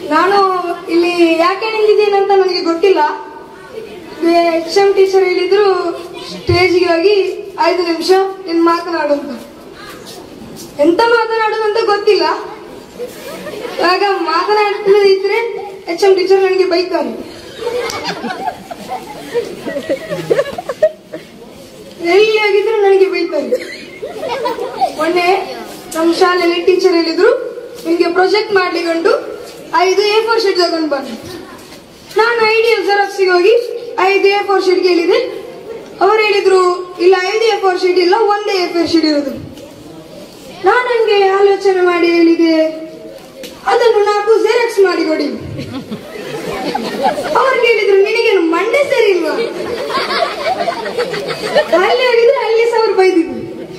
ನಾನು ಇಲ್ಲಿ ಯಾಕೆ ನಿಂತಿದ್ದೇನೆ ಅಂತ ನನಗೆ ಗೊತ್ತಿಲ್ಲ ಎಚ್ ಎಂ ಟೀಚರ್ ಹೇಳಿದ್ರು ಸ್ಟೇಜ್ಗೆ ಹೋಗಿ ಐದು ನಿಮಿಷ ನೀನ್ ಮಾತನಾಡು ಅಂತ ಎಂತ ಮಾತನಾಡುದು ಅಂತ ಗೊತ್ತಿಲ್ಲ ಆಗ ಮಾತನಾಡದಿದ್ರೆ ಎಚ್ ಎಂ ಟೀಚರ್ ನನಗೆ ಬೈತಾರೆ ಎಲ್ಲಿ ಆಗಿದ್ರು ನನಗೆ ಬೈತಾರೆ ಮೊನ್ನೆ ನಮ್ಮ ಶಾಲೆಯಲ್ಲಿ ಟೀಚರ್ ಹೇಳಿದ್ರು ನಿಮ್ಗೆ ಪ್ರಾಜೆಕ್ಟ್ ಮಾಡ್ಲಿಕ್ಕುಂಟು ಐದು ಎ ಫೋರ್ ಶೀಟ್ ತಗೊಂಡು ಬನ್ನಿ ನಾನು ಐಡಿಯಲ್ ಜೆರಾಕ್ಸಿಗೆ ಹೋಗಿ ಐದು ಎ ಫೋರ್ ಶೀಟ್ ಹೇಳಿದೆ ಅವ್ರು ಹೇಳಿದ್ರು ಇಲ್ಲ ಐದು ಎ ಫೋರ್ ಶೀಟ್ ಇಲ್ಲ ಒಂದೇ ಎ ಫೋರ್ ಶೀಟ್ ಇರೋದು ನಾನು ಹಂಗೆ ಆಲೋಚನೆ ಮಾಡಿ ಹೇಳಿದೆ ಅದನ್ನು ನಾಲ್ಕು ಜೆರಾಕ್ಸ್ ಮಾಡಿ ಕೊಡಿ ಅವ್ರು ಕೇಳಿದ್ರು ನಿನಗೇನು ಮಂಡೆ ಸರಿ ಇಲ್ವಾ ಅಲ್ಲಿ ಆಗಿದ್ರೆ ಅಲ್ಲಿ ಸಾವಿರ ಬೈದಿದ್ರು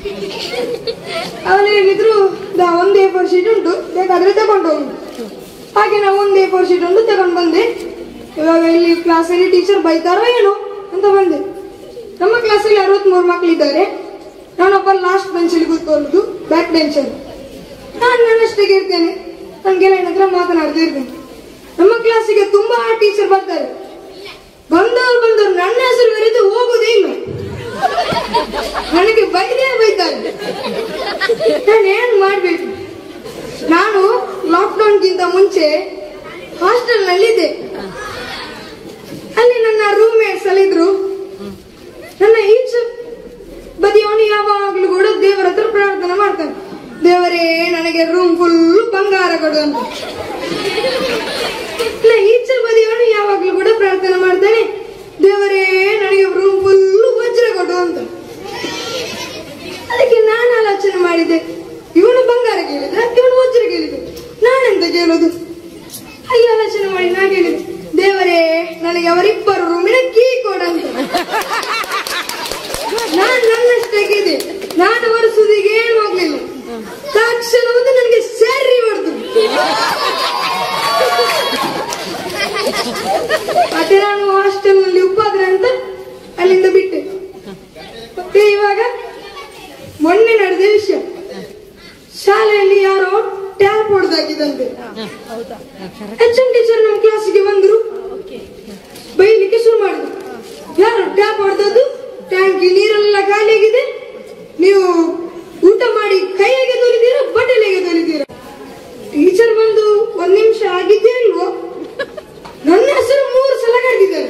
ಅವನು ಹೇಳಿದ್ರು "ದಾ, ಒಂದು ಎ ಫೋರ್ ಶೀಟ್ ಉಂಟು ಬೇಕಾದ್ರೆ ತಗೊಂಡು ಹೋಗು ಹಾಗೆ ನಾವು ಒಂದು ಎ ಫೋರ್ ಶೀಟ್ ಒಂದು ತಗೊಂಡು ಬಂದೆ ಇವಾಗ ಇಲ್ಲಿ ಕ್ಲಾಸಲ್ಲಿ ಟೀಚರ್ ಬೈತಾರೋ ಏನೋ ಅಂತ ಬಂದೆ ನಮ್ಮ ಕ್ಲಾಸಲ್ಲಿ ಅರವತ್ಮೂರು ಮಕ್ಕಳಿದ್ದಾರೆ ನಾನೊಬ್ಬ ಲಾಸ್ಟ್ ಬೆಂಚಲ್ಲಿ ಕೂತ್ಕೊಳ್ಳೋದು ಬ್ಯಾಕ್ ಬೆಂಚರ್ ನಾನು ನನ್ನಷ್ಟಕ್ಕೆ ಇರ್ತೇನೆ ನನ್ನ ಗೆಳೆಯನ ಹತ್ರ ಮಾತನಾಡ್ತಾ ಇರ್ತೇನೆ ನಮ್ಮ ಕ್ಲಾಸಿಗೆ ತುಂಬಾ ಟೀಚರ್ ಬರ್ತಾರೆ ಬಂದವರು ಬಂದವರು ನನ್ನ ಹೆಸರು ಬರೆದು ಹೋಗುದೇ ಇಲ್ಲ ನನಗೆ ಬೈದೇ ಬೈತಾರೆ ನಾನು ಏನ್ ಮಾಡ್ಬೇಕು ನಾನು ಲಾಕ್ಡೌನ್ಗಿಂತ ಮುಂಚೆ ಹಾಸ್ಟೆಲ್ ನಲ್ಲಿದ್ದೆ ಅಲ್ಲಿ ನನ್ನ ರೂಮ್ಮೇಟ್ಸ್ ಅಲ್ಲಿ ಇದ್ರು ನನ್ನ ಈಚೆ ಬದಿಯವನು ಯಾವಾಗ್ಲೂ ಕೂಡ ದೇವರ ಹತ್ರ ಪ್ರಾರ್ಥನೆ ಮಾಡ್ತಾನೆ ದೇವರೇ ನನಗೆ ರೂಮ್ ಫುಲ್ ಬಂಗಾರ ಕೊಡು ಅಂತ ಇಲ್ಲ ಈಚೆ ಬದಿಯವನು ಯಾವಾಗ್ಲೂ ಕೂಡ ಪ್ರಾರ್ಥನೆ ಮಾಡ್ತಾನೆ ದೇವರೇ ನನಗೆ ರೂಮ್ ಫುಲ್ ವಜ್ರ ಕೊಡು ಅಂತ ಅದಕ್ಕೆ ನಾನು ಆಲೋಚನೆ ಮಾಡಿದೆ ಇವನು ಬಂಗಾರ ಕೇಳಿದ ಇವನು ವಜ್ರ ಕೇಳಿದ ನಾನೆಂತ ಕೇಳೋದು ಅಲ್ಲಿ ಆಲೋಚನೆ ಮಾಡಿ ನಾ ಕೇಳಿದೆ ದೇವರೇ ನನಗೆ ಅವರಿಬ್ಬರು ರೂಮಿನ ಕೀ ಕೊಡಂತ ನಾನ್ ನನ್ನಷ್ಟಾಗಿದೆ ನಾನು ಅವರ ಸುದಿಗೆ ಏನು ಹೋಗ್ಲಿಲ್ಲ ತಕ್ಷಣ ಒಂದು ನನಗೆ ಸ್ಯಾರಿ ಹೊಡೆದು ಮತ್ತೆ ನಾನು ಹಾಸ್ಟೆಲ್ ನಲ್ಲಿ ಉಪಾದ್ರೆ ಅಂತ ಅಲ್ಲಿಂದ ಬಿಟ್ಟೆ ಮತ್ತೆ ಇವಾಗ ಮೊನ್ನೆ ನಡೆದ ವಿಷಯ ಶಾಲೆಯಲ್ಲಿ ಯಾರೋ ಟ್ಯಾಪ್ ಹೊಡೆದಾಕಿದಂತೆ ಎಚ್ ಎಂ ಟೀಚರ್ ನಮ್ಮ ಕ್ಲಾಸಿಗೆ ಬಂದ್ರು ಬೈಲಿಕ್ಕೆ ಶುರು ಮಾಡಿದ್ರು ಯಾರು ಟ್ಯಾಪ್ ಹೊಡೆದದ್ದು ಟ್ಯಾಂಕಿ ನೀರೆಲ್ಲ ಖಾಲಿಯಾಗಿದೆ ನೀವು ಊಟ ಮಾಡಿ ಕೈಯಾಗೆ ತೊಲಿತೀರಾ ಬಟ್ಟೆಲೆಗೆ ತೊಲಿತೀರಾ ಟೀಚರ್ ಬಂದು ಒಂದ್ ನಿಮಿಷ ಆಗಿದ್ದೇ ಇಲ್ವೋ ನನ್ನ ಹೆಸರು ಮೂರು ಸಲ ಕರೆದಿದ್ದಾರೆ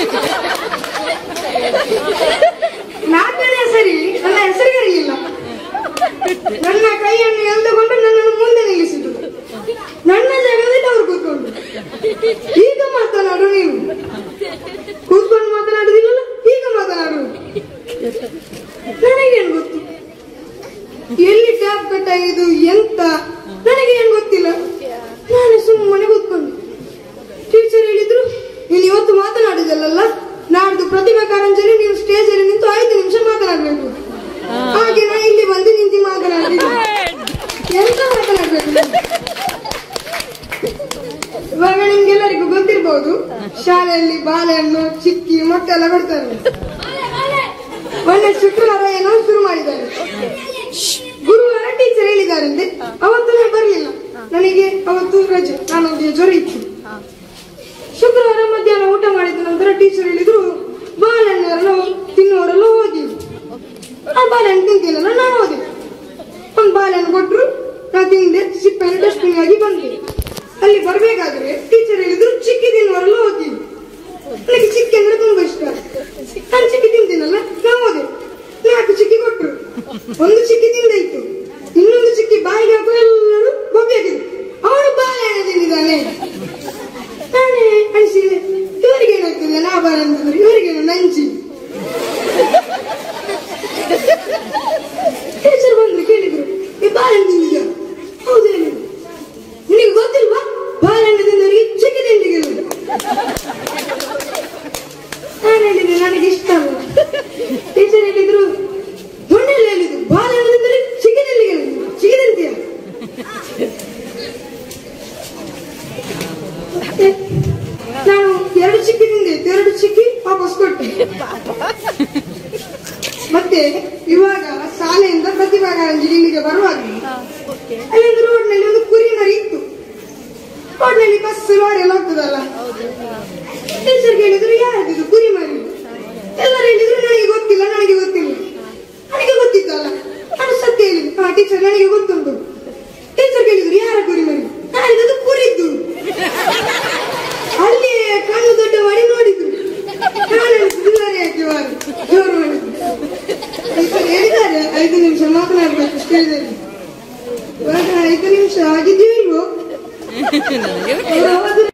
ನಾಲ್ಕನೇ ಸರಿ ನನ್ನ ಹೆಸರು ಕರೆಯಿಲ್ಲ ನನ್ನ ಕೈಯನ್ನು ಎಳೆದುಕೊಂಡು ನನ್ನನ್ನು ಮುಂದೆ ನಿಲ್ಲಿಸಿದ್ರು ನನ್ನ ಜಾಗದಲ್ಲಿ ಅವ್ರು ಕೂತ್ಕೊಂಡು ಈಗ ಮಾತನಾಡು ನೀನು ಕೂತ್ಕೊಂಡು ಮಾತನಾಡುದಿಲ್ಲಲ್ಲ ಈಗ ಮಾತನಾಡು ನನಗೇನು ಗೊತ್ತು ಎಲ್ಲಿ ಟ್ಯಾಪ್ ಕಟ್ಟಾಗಿದ್ದು ಎಂತ ನನಗೇನು ಗೊತ್ತಿಲ್ಲ ನಾನು ಸುಮ್ಮನೆ ಕೂತ್ಕೊಂಡು ಟೀಚರ್ ಹೇಳಿದ್ರು ನೀನು ಇವತ್ತು ಮಾತನಾಡಿದಲ್ಲ ನಾಡ್ದು ಪ್ರತಿಭಾ ಕಾರಂಜಲಿ ನೀವು ಸ್ಟೇಜ್ ಅಲ್ಲಿ ನಿಂತು ಐದು ನಿಮಿಷ ಮಾತನಾಡ್ಬೇಕು ಹಾಗೆ ನಾ ಇಲ್ಲಿ ಬಂದು ನಿಂತು ಮಾತನಾಡಿದ್ದು ಎಂತ ಮಾತನಾಡ್ಬೇಕು ನಾನು? ಇವಾಗ ನಿಮ್ಗೆಲ್ಲರಿಗೂ ಗೊತ್ತಿರ್ಬೋದು ಶಾಲೆಯಲ್ಲಿ ಬಾಳೆಹಣ್ಣು ಚಿಕ್ಕಿ ಮೊಟ್ಟೆಲ್ಲ ಕೊಡ್ತಾರೆ ಮೊನ್ನೆ ಶುಕ್ರವಾರ ಏನೋ ಶುರು ಮಾಡಿದ್ದಾರೆ ಗುರುವಾರ ಟೀಚರ್ ಹೇಳಿದಾರಂತೆ ಅವತ್ತು ನಾನು ಬರಲಿಲ್ಲ ನನಗೆ ಅವತ್ತು ರಜೆ ನಾನು ಜ್ವರ ಇತ್ತು ಶುಕ್ರವಾರ ಮಧ್ಯಾಹ್ನ ಊಟ ಮಾಡಿದ ನಂತರ ಟೀಚರ್ ಹೇಳಿದ್ರು ಬಾಳೆಹಣ್ಣೆಲ್ಲ ತಿನ್ನುವರೆಲ್ಲ ಹೋಗಿ ಆ ಬಾಳೆಹಣ್ಣು ತಿಂತಿಲ್ಲ ನಾನು ಹೋದೆ ಒಂದು ಬಾಳೆಹಣ್ಣು ಕೊಟ್ರು ನಾ ತಿಂದೆ ಸಿಪ್ಪೆಯನ್ನು ಡಸ್ಟ್ಬಿನ್ ಆಗಿ ಬಂದೆ ಅಲ್ಲಿ ಬರ್ಬೇಕಾದ್ರೆ ಟೀಚರ್ ಹೇಳಿದ್ರು ಚಿಕ್ಕಿ ತಿನ್ನುವರೆಲ್ಲ ಹೋಗಿ ನನಗೆ ಚಿಕ್ಕಿ ಅಂದ್ರೆ ತುಂಬಾ ಇಷ್ಟ ನಾನು ಚಿಕ್ಕಿ ತಿಂತೀನಲ್ಲ ನಾ ಹೋದೆ ನಾಲ್ಕು ಚಿಕ್ಕಿ ಕೊಟ್ರು ಒಂದು ಚಿಕ್ಕಿ ತಿಂದಾಯ್ತು ಇನ್ನೊಂದು ಚಿಕ್ಕಿ ಬಾಯಿಗೆ ಹಾಕೋ ಎಲ್ಲರೂ ಬೊಬ್ಬೆಯಾಗಿದ್ರು ಅವನು ಬಾಳೆಹಣ್ಣು ತಿಂದಿದ್ದಾನೆ ನಾನೇ ಅನಿಸಿದೆ ಇವರಿಗೆ ಏನಾಗ್ತದೆ ನಾ ಬಾರ ಅಂತಂದ್ರೆ ಇವರಿಗೇನು ನಂಚಿ ಟೀಚರ್ ಬಂದ್ರು ಕೇಳಿದ್ರು ಈ ಬಾಳೆಹಣ್ಣು ತಿಂದಿದ್ಯಾ ಹೌದು ಹೇಳಿದ್ರು ನಿನಗೆ ಗೊತ್ತಿಲ್ವಾ ಬಾಳೆಹಣ್ಣು ತಿಂದವರಿಗೆ ಚಿಕ್ಕಿ ತಿಂದಿಗಿಲ್ಲ ನಾನು ಹೇಳಿದೆ ನನಗೆ ಇಷ್ಟ ಅಲ್ಲ ಟೀಚರ್ ಹೇಳಿದ್ರು ಮೊನ್ನೆಲ್ಲ ಹೇಳಿದ್ರು ಬಾಳೆಹಣ್ಣು ತಿಂದರೆ ಚಿಕ್ಕಿ ತಿಂದಿಗಿಲ್ಲ ಚಿಕ್ಕಿ ತಿಂತೀಯ ಮತ್ತೆ ನಾನು ಎರಡು ಚಿಕ್ಕಿ ತಿಂದೆ ಎರಡು ಚಿಕ್ಕಿ ವಾಪಸ್ ಕೊಟ್ಟೆ ಮತ್ತೆ ಇವಾಗ ಶಾಲೆಯಿಂದ ಪ್ರತಿಭಾ ಕಾರಂಜಿ ಇಲ್ಲಿಗೆ ಬರುವಾಗ ಅಲ್ಲಿ ಒಂದು ರೋಡ್ನಲ್ಲಿ ಒಂದು ಕುರಿ ಮರಿ ಇತ್ತು ರೋಡ್ನಲ್ಲಿ ಬಸ್ ಲಾರಿ ಎಲ್ಲ ಹೋಗ್ತದಲ್ಲ ಟೀಚರ್ ಕೇಳಿದ್ರು ಯಾರಿದು ಕುರಿ ಮರಿ ಎಲ್ಲರೂ ಹೇಳಿದ್ರು ನನಗೆ ಗೊತ್ತಿಲ್ಲ ನನಗೆ ಗೊತ್ತಿಲ್ಲ ನನಗೆ ಗೊತ್ತಿತ್ತಲ್ಲ ನಾನು ಸತ್ಯ ಹೇಳಿದ್ದು ಹಾ ಟೀಚರ್ ನನಗೆ ಗೊತ್ತುಂಟು ಟೀಚರ್ ಕೇಳಿದ್ರು ಯಾರ ಕುರಿ ಮರಿ ನಾನಿದ್ದು ಕುರಿದ್ದು ಅಲ್ಲಿ ಕಣ್ಣು ದೊಡ್ಡ ಮಾಡಿ ನೋಡಿದ್ರು ನಾನು ದುಬಾರಿ ಹಾಕಿ ಮಾರು ಜೋರು ಮಾಡಿದ್ರು ಟೀಚರ್ ಹೇಳಿದ್ದಾರೆ ಐದು ನಿಮಿಷ ಮಾತನಾಡ್ಬೇಕು ಅಷ್ಟೇ ಹೇಳಿದ್ದಾರೆ ಇವಾಗ ಐದು ನಿಮಿಷ ಆಗಿದ್ದೀವಿಲ್ವೋ ನನಗೆ ಅವ್ರು ಆವಾಗ